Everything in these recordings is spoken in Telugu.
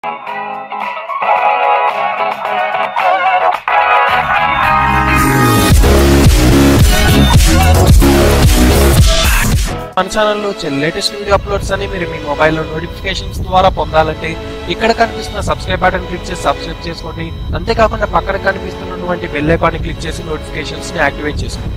మన ఛానల్లో వచ్చే లేటెస్ట్ వీడియో అప్లోడ్స్ అని మీరు మీ మొబైల్లో నోటిఫికేషన్స్ ద్వారా పొందాలంటే ఇక్కడ కనిపిస్తున్న సబ్స్క్రైబ్ బటన్ క్లిక్ చేసి సబ్స్క్రైబ్ చేసుకోండి అంతేకాకుండా పక్కన కనిపిస్తున్నటువంటి బెల్ ఐకాన్ని క్లిక్ చేసి నోటిఫికేషన్స్ ని యాక్టివేట్ చేసుకోండి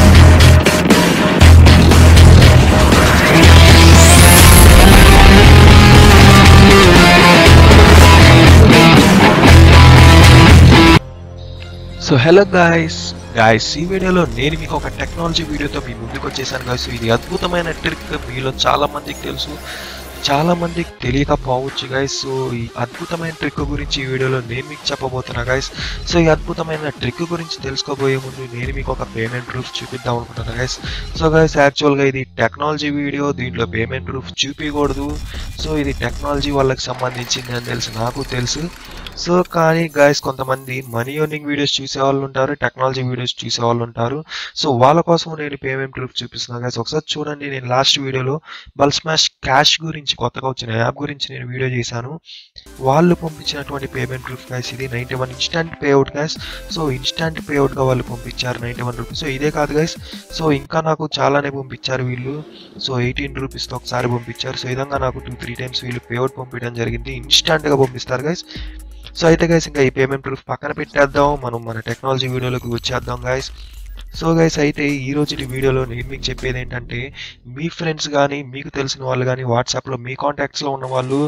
సో హలో గాయస్ గాయస్ ఈ వీడియోలో నేను మీకు ఒక టెక్నాలజీ వీడియోతో మీ ముందుకు వచ్చేసాను గాయస్ ఇది అద్భుతమైన ట్రిక్ మీలో చాలా మందికి తెలుసు చాలా మందికి తెలియకపోవచ్చు గైస్ సో ఈ అద్భుతమైన ట్రిక్ గురించి ఈ వీడియోలో నేను మీకు చెప్పబోతున్నా గైస్ సో ఈ అద్భుతమైన ట్రిక్ గురించి తెలుసుకోబోయే ముందు నేను మీకు ఒక పేమెంట్ ప్రూఫ్ చూపిద్దాం అనుకుంటున్నా గైస్ సో గైస్ యాక్చువల్గా ఇది టెక్నాలజీ వీడియో దీంట్లో పేమెంట్ ప్రూఫ్ చూపించకూడదు సో ఇది టెక్నాలజీ వాళ్ళకి సంబంధించింది అని తెలుసు నాకు తెలుసు సో కానీ గైస్ కొంతమంది మనీ ఎర్నింగ్ వీడియోస్ చూసే వాళ్ళు ఉంటారు టెక్నాలజీ వీడియోస్ చూసే వాళ్ళు ఉంటారు సో వాళ్ళ కోసం నేను పేమెంట్ ప్రూఫ్ చూపిస్తున్నాను గైస్ ఒకసారి చూడండి నేను లాస్ట్ వీడియోలో బల్ స్మాష్ క్యాష్ గురించి కొత్తగా వచ్చిన యాప్ గురించి నేను వీడియో చేశాను వాళ్ళు పంపించినటువంటి పేమెంట్ ప్రూఫ్ గైస్ ఇది ninety one instant payout guys so instant పేఅవుట్గా వాళ్ళు పంపించారు నైంటీ వన్ రూపీస్ సో ఇదే కాదు గైస్ సో ఇంకా నాకు చాలానే పంపించారు వీళ్ళు సో ఎయిటీన్ రూపీస్తో ఒకసారి పంపించారు సో ఈ విధంగా నాకు టూ త్రీ టైమ్స్ వీళ్ళు పేఅవుట్ పంపించడం జరిగింది ఇన్స్టంట్గా పంపిస్తారు గైస్ సో అయితే గైస్ ఇంకా ఈ పేమెంట్ ప్రూఫ్ పక్కన పెట్టేద్దాం మనం మన టెక్నాలజీ వీడియోలోకి వచ్చేద్దాం గైస్ సో గైస్ అయితే ఈ రోజు ఈ వీడియోలో నేను మీకు చెప్పేది ఏంటంటే మీ ఫ్రెండ్స్ కానీ మీకు తెలిసిన వాళ్ళు కానీ వాట్సాప్లో మీ కాంటాక్ట్స్లో ఉన్న వాళ్ళు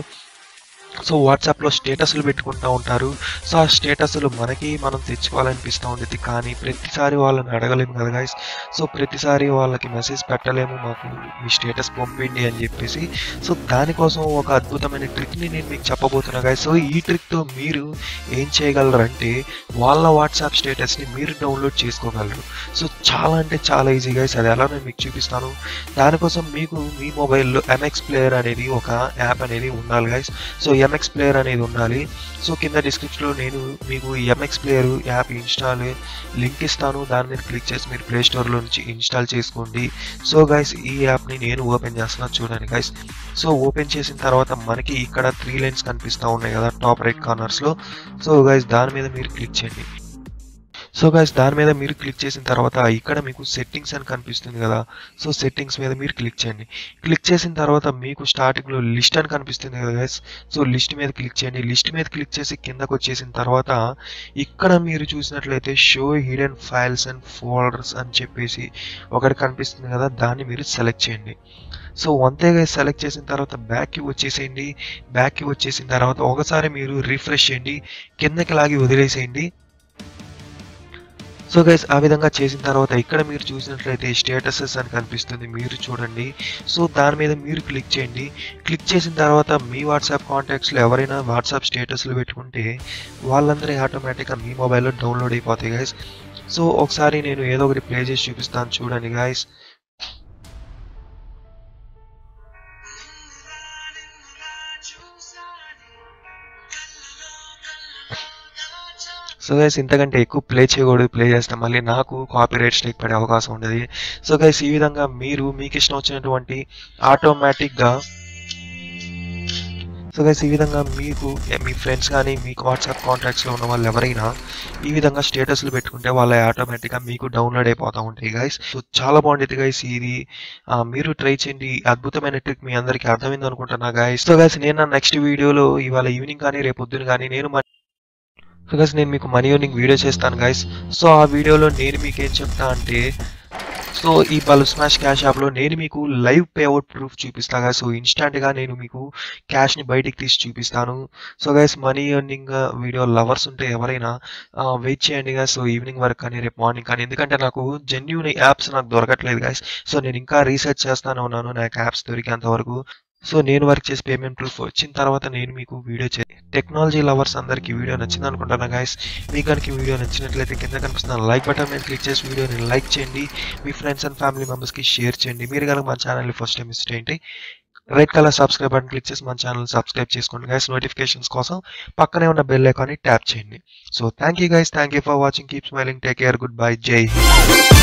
సో వాట్సాప్లో స్టేటస్లు పెట్టుకుంటూ ఉంటారు సో ఆ స్టేటస్లు మనకి మనం తెచ్చుకోవాలనిపిస్తూ ఉండేది కానీ ప్రతిసారి వాళ్ళని అడగలేము కదా గైస్ సో ప్రతిసారి వాళ్ళకి మెసేజ్ పెట్టలేము మాకు మీ స్టేటస్ పంపిండి అని చెప్పేసి సో దానికోసం ఒక అద్భుతమైన ట్రిక్ని నేను మీకు చెప్పబోతున్నా గైస్ సో ఈ ట్రిక్తో మీరు ఏం చేయగలరంటే వాళ్ళ వాట్సాప్ స్టేటస్ని మీరు డౌన్లోడ్ చేసుకోగలరు సో చాలా అంటే చాలా ఈజీ గైస్ అది ఎలా నేను మీకు చూపిస్తాను దానికోసం మీకు మీ మొబైల్లో ఎంఎక్స్ ప్లేయర్ అనేది ఒక యాప్ అనేది ఉండాలి గైస్ సో ఎంఎక్స్ ప్లేయర్ అనేది ఉండాలి సో కింద డిస్క్రిప్షన్లో నేను మీకు ఈ MX player app install link ఇస్తాను దాని మీద క్లిక్ చేసి మీరు ప్లే స్టోర్లో నుంచి ఇన్స్టాల్ చేసుకోండి సో గైస్ ఈ యాప్ని నేను ఓపెన్ చేస్తున్నాను చూడండి గైస్ సో ఓపెన్ చేసిన తర్వాత మనకి ఇక్కడ త్రీ లైన్స్ కనిపిస్తూ ఉన్నాయి కదా టాప్ రైట్ కార్నర్స్లో సో గైస్ దాని మీద మీరు క్లిక్ చేయండి సో గైస్ దాని మీద మీరు క్లిక్ చేసిన తర్వాత ఇక్కడ మీకు సెట్టింగ్స్ అని కనిపిస్తుంది కదా సో సెట్టింగ్స్ మీద మీరు క్లిక్ చేయండి క్లిక్ చేసిన తర్వాత మీకు స్టార్టింగ్లో లిస్ట్ అని కనిపిస్తుంది కదా గైస్ సో లిస్ట్ మీద క్లిక్ చేయండి లిస్ట్ మీద క్లిక్ చేసి కిందకు వచ్చేసిన తర్వాత ఇక్కడ మీరు చూసినట్లయితే show hidden files and folders అని చెప్పేసి ఒకటి కనిపిస్తుంది కదా దాన్ని మీరు సెలెక్ట్ చేయండి సో అంతేగా సెలెక్ట్ చేసిన తర్వాత బ్యాక్కి వచ్చేసేయండి బ్యాక్కి వచ్చేసిన తర్వాత ఒకసారి మీరు రిఫ్రెష్ చేయండి కిందకి లాగి వదిలేసేయండి సో గైస్ ఆ విధంగా చేసిన తర్వాత ఇక్కడ మీరు చూసినట్లయితే స్టేటసెస్ అని కనిపిస్తుంది మీరు చూడండి సో దాని మీద మీరు క్లిక్ చేయండి క్లిక్ చేసిన తర్వాత మీ వాట్సాప్ కాంటాక్ట్స్లో ఎవరైనా వాట్సాప్ స్టేటస్లు పెట్టుకుంటే వాళ్ళందరూ ఆటోమేటిక్గా మీ మొబైల్లో డౌన్లోడ్ అయిపోతాయి గైస్ సో ఒకసారి నేను ఏదో ఒకటి ప్లే చేసి చూపిస్తాను చూడండి గాయస్ సో గైస్ ఇంతకంటే ఎక్కువ ప్లే చేయకూడదు ప్లే చేస్తే మళ్ళీ నాకు కాపీరైట్ స్ట్రైక్ పడే అవకాశం ఉండదు సో గైస్ ఈ విధంగా మీరు మీకు ఇష్టం వచ్చినటువంటి ఆటోమేటిక్గా సో గైస్ ఈ విధంగా మీకు మీ ఫ్రెండ్స్ కానీ మీకు వాట్సాప్ కాంటాక్ట్స్లో ఉన్న వాళ్ళు ఎవరైనా ఈ విధంగా స్టేటస్లు పెట్టుకుంటే వాళ్ళ ఆటోమేటిక్గా మీకు డౌన్లోడ్ అయిపోతూ ఉంటాయి గైస్ సో చాలా బాగుండేది గైస్ ఇది మీరు ట్రై చేయండి అద్భుతమైన ట్రిక్ మీ అందరికీ అర్థమైంది అనుకుంటున్నా గైస్ సో గైస్ నేను నెక్స్ట్ వీడియోలో ఇవాళ ఈవినింగ్ కానీ రేపు పొద్దున కానీ నేను సో గైస్ నేను మీకు మనీ ఎర్నింగ్ వీడియో చేస్తాను గైస్ సో ఆ వీడియోలో నేను మీకు ఏం చెప్తా అంటే సో ఈ బల్ స్మాష్ క్యాష్ యాప్లో నేను మీకు లైవ్ పేఅవుట్ ప్రూఫ్ చూపిస్తా కదా సో ఇన్స్టాంట్గా నేను మీకు క్యాష్ని బయటికి తీసి చూపిస్తాను so guys money earning video lovers ఉంటే ఎవరైనా వెయిట్ చేయండి కదా సో ఈవినింగ్ వరకు కానీ రేపు మార్నింగ్ కానీ ఎందుకంటే నాకు జెన్యున్ యాప్స్ నాకు దొరకట్లేదు గైస్ సో నేను ఇంకా రీసెర్చ్ చేస్తానే ఉన్నాను నాకు యాప్స్ దొరికేంత వరకు సో నేను వర్క్ చేసి పేమెంట్ ప్రూఫ్ వచ్చిన తర్వాత నేను మీకు వీడియో చే టెక్నాలజీ లవర్స్ అందరికీ వీడియో నచ్చింది అనుకుంటాను గాయస్ మీకు కనుక ఈ వీడియో నచ్చినట్లయితే కింద కనిపిస్తున్న లైక్ బటన్ మీద క్లిక్ చేసి వీడియోని లైక్ చేయండి మీ ఫ్రెండ్స్ అండ్ ఫ్యామిలీ మెంబర్స్కి షేర్ చేయండి మీరు కనుక మా ఛానల్ని ఫస్ట్ టైం విజిట్ ఏంటి red colour subscribe button click చేసి మన ఛానల్ సబ్స్క్రైబ్ చేసుకోండి గైస్ నోటిఫికేషన్స్ కోసం పక్కనే ఉన్న బెల్ ఐకాన్ని ట్యాప్ చేయండి so thank you guys thank you for watching keep smiling take care good bye Jai Hind